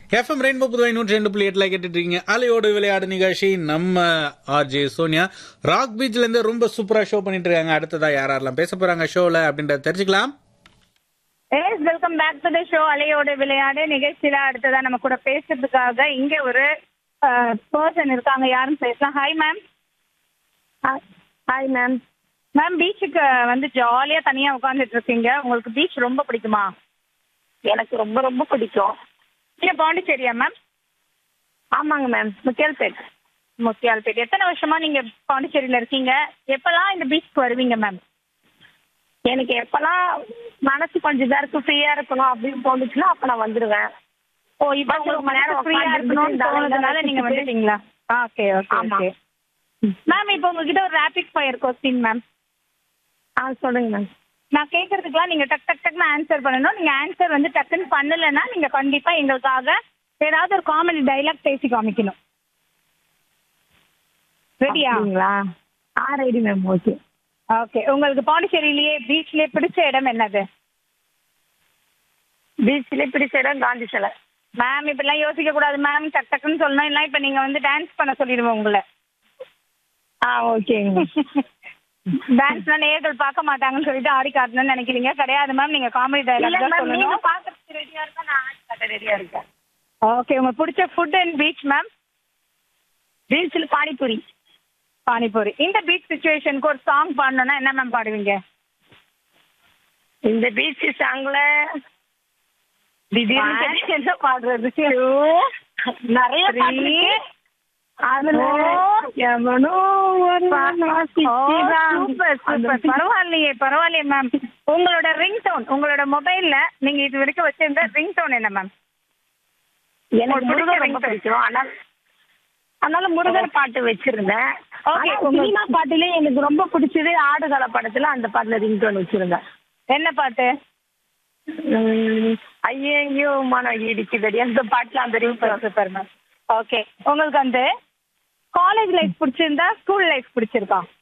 FM rainbow Puduvai நூற்றி ரெண்டு புள்ளி எட்டுல கேட்டுட்டு இருக்கீங்க அலையோடு விளையாடு நிகழ்ச்சி நம்ம ஆர்ஜே சோனியா ராக் பீச்ல இருந்து ரொம்ப சூப்பரா ஷோ பண்ணிட்டு இருக்காங்க அடுத்ததா யார் யாரெல்லாம் பேச போறாங்க ஷோல அப்படின்றத தெரிஞ்சுக்கலாம் yes welcome back to the show அலையோட விளையாடு நிகழ்ச்சியில அடுத்ததா நம்ம கூட பேசுறதுக்காக இங்க ஒரு பர்சன் இருக்காங்க யாருன்னு பேசலாம் hi ma'am hi ma'am ma'am பீச்சுக்கு வந்து ஜாலியா தனியா உட்காந்துட்டு இருக்கீங்க உங்களுக்கு பீச் ரொம்ப பிடிக்குமா எனக்கு ரொம்ப ரொம்ப பிடிக்கும் நீங்க பாண்டிச்சேரியா மேம் ஆமாங்க மேம் முத்தியால்பேட் முத்தியால்பேட் எத்தனை வருஷமா நீங்க பாண்டிச்சேரியில இருக்கீங்க எப்பெல்லாம் இந்த பீச்சுக்கு வருவீங்க மேம் எனக்கு எப்பெல்லாம் மனசு கொஞ்சம் இதா இருக்கு ஃப்ரீயா இருக்கணும் அப்படின்னு தோணுச்சுன்னா அப்ப நான் வந்துடுவேன் ஓ இப்போ உங்களுக்கு மனசு ஃப்ரீயா இருக்கணும்னு தோணுதுனால நீங்க வந்துட்டீங்களா ஓகே ஓகே ஆமா. ஓகே மேம் இப்போ உங்ககிட்ட ஒரு ரேபிட் ஃபயர் கொஸ்டின் மேம் ஆ சொல்லுங்க மேம் நான் கேட்கறதுக்குலாம் நீங்க டக் டக் டக்னு ஆன்சர் பண்ணணும் நீங்க ஆன்சர் வந்து டக்குன்னு பண்ணலைன்னா நீங்க கண்டிப்பா எங்களுக்காக ஏதாவது ஒரு காமெடி டைலாக் பேசி காமிக்கணும் ரெடியா அப்படிங்களா ஆ ரெடி மேம் ஓகே ஓகே உங்களுக்கு பாண்டிச்சேரியிலேயே பீச்லயே பிடிச்ச இடம் என்னது பீச்சில் பிடிச்ச இடம் காந்தி சிலை மேம் இப்படிலாம் யோசிக்க கூடாது மேம் டக் டக்குன்னு சொல்லணும் இல்லை இப்போ நீங்க வந்து டான்ஸ் பண்ண சொல்லிடுவோம் உங்களை ஆ ஓகேங்க டான்ஸ்லாம் நேர்கள் பார்க்க மாட்டாங்கன்னு சொல்லிட்டு ஆடி காட்டணும்னு நினைக்கிறீங்க கிடையாது மேம் நீங்க காமெடி இல்ல டைலாக் தான் மேம் நீங்க சொல்லணும் பாக்கிறதுக்கு ரெடியா இருந்தா நான் ஆடி காட்ட ரெடியா இருக்கேன் ஓகே உங்களுக்கு பிடிச்ச ஃபுட் அண்ட் பீச் மேம் பீச்சில் பானிபூரி பானிபூரி இந்த பீச் சுச்சுவேஷனுக்கு ஒரு சாங் பாடணும்னா என்ன மேம் பாடுவீங்க இந்த பீச் சாங்ல திடீர்னு One, தெரிஞ்சு என்ன பாடுறது நிறைய three. பாட்டு இருக்கு. அதுல four. எவனோ ஒரு வாசிக்கிறான். சூப்பர் அந்த சூப்பர் பரவாயில்லையே பரவாயில்லையே மேம் உங்களோட ரிங் டோன் உங்களோட மொபைல்ல நீங்க இது வரைக்கும் வச்சிருந்த ரிங் டோன் என்ன மேம் எனக்கு உங்களுக்கு முருகர் பிடிச்ச ரொம்ப பிடிக்கும் அதனால அதனால முருகர் பாட்டு வச்சிருந்தேன் Okay, ஆனா உங்க- சினிமா பாட்டுல எனக்கு ரொம்ப பிடிச்சது ஆடுகால படத்துல அந்த பாட்டுல ரிங்டோன் வச்சிருந்தேன் என்ன பாட்டு உம், ஐயையோ மனம் இடிக்குதடி அந்த பாட்டுல அந்த ரிங்டோன் சூப்பர் மேம் ஓகே உங்களுக்கு வந்து காலேஜ் லைஃப் பிடிச்சிருந்தா ஸ்கூல் லைஃப் பிடிச்சிருக்கா